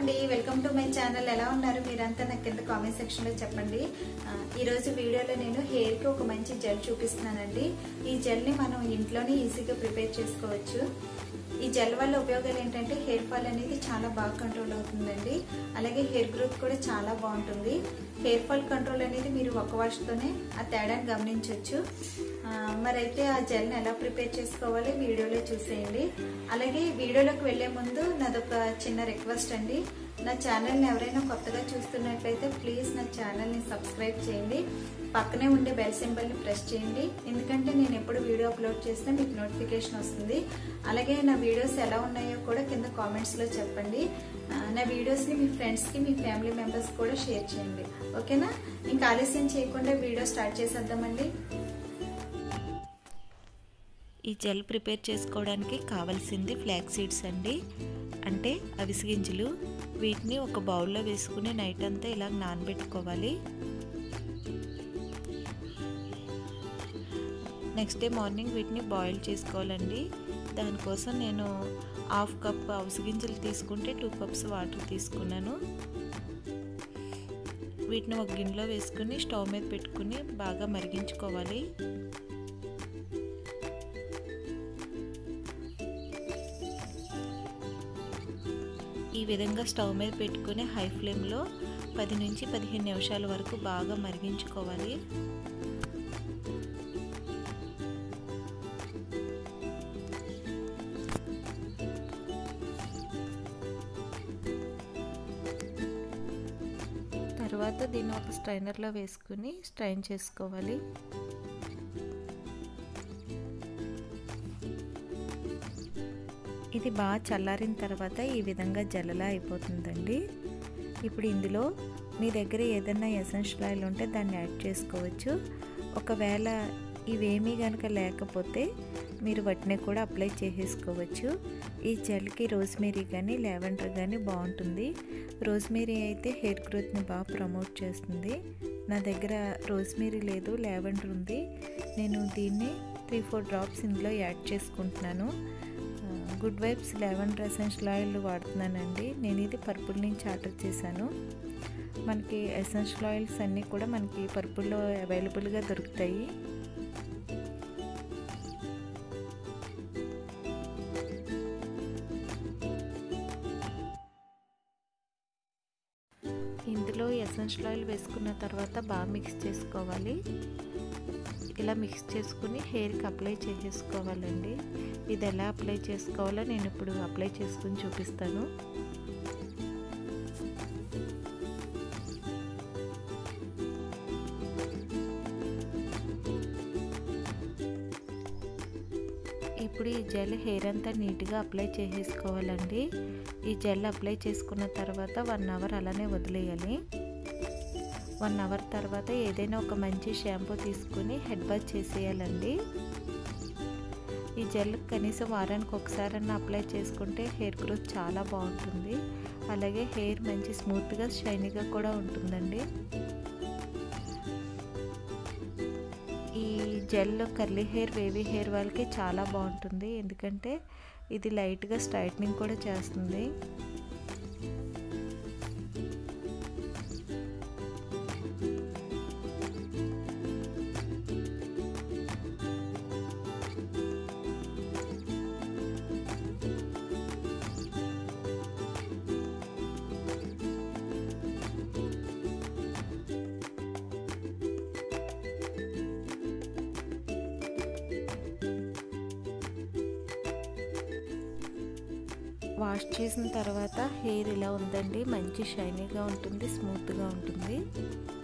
అండి welcome to my channel ఎలా ఉన్నారు మీరంతా నాకు కింద కామెంట్ సెక్షన్ లో చెప్పండి ఆ, ఈ రోజు వీడియోలో నేను హెయిర్ కి ఒక మంచి జెల్ చూపిస్తున్నానండి ఈ జెల్ ని మనం ఇంట్లోనే ఈజీగా ప్రిపేర్ చేసుకోవచ్చు ఈ జెల్ వల్ల ఉపయోగాలు ఏంటంటే హెయిర్ ఫాల్ అనేది చాలా బాగా కంట్రోల్ అవుతుందండి అలాగే హెయిర్ గ్రోత్ కూడా చాలా బాగుంటుంది హెయిర్ ఫాల్ కంట్రోల్ అనేది మీరు ఒక వాష్తోనే ఆ తేడాన్ని గమనించవచ్చు మరైతే ఆ జెల్ని ఎలా ప్రిపేర్ చేసుకోవాలి వీడియోలో చూసేయండి అలాగే వీడియోలోకి వెళ్లే ముందు నాదొక చిన్న రిక్వెస్ట్ అండి నా ఛానల్ని ఎవరైనా కొత్తగా చూస్తున్నట్లయితే ప్లీజ్ నా ఛానల్ని సబ్స్క్రైబ్ చేయండి పక్కనే ఉండే బెల్ సింబల్ని ప్రెస్ చేయండి ఎందుకంటే నేను ఎప్పుడు వీడియో అప్లోడ్ చేసినా మీకు నోటిఫికేషన్ వస్తుంది అలాగే నా వీడియోస్ ఎలా ఉన్నాయో కూడా కింద కామెంట్స్లో చెప్పండి ఆ, నా వీడియోస్ని మీ ఫ్రెండ్స్కి మీ ఫ్యామిలీ మెంబర్స్ కూడా షేర్ చేయండి ఓకేనా ఇంకా ఆలస్యం చేయకుండా వీడియో స్టార్ట్ చేసేద్దామండి ఈ జెల్ ప్రిపేర్ చేసుకోవడానికి కావాల్సింది ఫ్లాక్ సీడ్స్ అండి అంటే అవిసి గింజలు వీటిని ఒక బౌల్లో వేసుకుని నైట్ అంతా ఇలా నానబెట్టుకోవాలి నెక్స్ట్ డే మార్నింగ్ వీటిని బాయిల్ చేసుకోవాలండి దానికోసం నేను హాఫ్ కప్ అవిసి గింజలు తీసుకుంటే టూ కప్స్ వాటర్ తీసుకున్నాను వీటిని ఒక గిన్నెలో వేసుకుని స్టవ్ మీద పెట్టుకుని బాగా మరిగించుకోవాలి ఈ విధంగా స్టవ్ మీద పెట్టుకుని హై ఫ్లేమ్లో పది నుంచి పదిహేను నిమిషాల వరకు బాగా మరిగించుకోవాలి తర్వాత దీన్ని ఒక స్ట్రైనర్లో వేసుకుని స్ట్రైన్ చేసుకోవాలి ఇది బాగా చల్లారిన తర్వాత ఈ విధంగా జల్లలా అయిపోతుందండి ఇప్పుడు ఇందులో మీ దగ్గర ఏదైనా ఎసెన్షియల్ ఆయిల్ ఉంటే దాన్ని యాడ్ చేసుకోవచ్చు ఒకవేళ ఇవేమీ కనుక లేకపోతే మీరు వాటిని కూడా అప్లై చేసేసుకోవచ్చు ఈ జెల్కి రోజ్మేరీ కానీ లెవెండర్ కానీ బాగుంటుంది రోజ్మేరీ అయితే హెయిర్ గ్రోత్ని బాగా ప్రమోట్ చేస్తుంది నా దగ్గర రోజ్మేరీ లేదు లెవెండర్ ఉంది నేను దీన్ని త్రీ ఫోర్ డ్రాప్స్ ఇందులో యాడ్ చేసుకుంటున్నాను good vibes lavender essential oil వాడుతున్నానండి నేను ఇది పర్పుల్ నుంచి ఆర్డర్ చేశాను మనకి ఎసెన్షియల్ ఆయిల్స్ అన్నీ కూడా మనకి పర్పుల్లో అవైలబుల్గా దొరుకుతాయి ఇందులో ఎసెన్షియల్ ఆయిల్ వేసుకున్న తర్వాత బాగా మిక్స్ చేసుకోవాలి ఇలా మిక్స్ చేసుకుని హెయిర్కి అప్లై చేసేసుకోవాలండి ఇది ఎలా అప్లై చేసుకోవాలో నేను ఇప్పుడు అప్లై చేసుకుని చూపిస్తాను ఇప్పుడు ఈ జెల్ హెయిర్ అంతా నీట్గా అప్లై చేసేసుకోవాలండి ఈ జెల్ అప్లై చేసుకున్న తర్వాత వన్ అవర్ అలానే వదిలేయాలి వన్ అవర్ తర్వాత ఏదైనా ఒక మంచి షాంపూ తీసుకుని హెడ్ బాత్ చేసేయాలండి ఈ జెల్ కనీసం వారానికి ఒకసారన్నా అప్లై చేసుకుంటే హెయిర్ గ్రోత్ చాలా బాగుంటుంది అలాగే హెయిర్ మంచి స్మూత్గా షైనీగా కూడా ఉంటుందండి ఈ gel curly hair wavy hair వాళ్ళకి చాలా బాగుంటుంది ఎందుకంటే ఇది లైట్గా స్ట్రైట్నింగ్ కూడా చేస్తుంది వాష్ చేసిన తర్వాత హెయిర్ ఇలా ఉందండి మంచి షైనీగా ఉంటుంది స్మూత్గా ఉంటుంది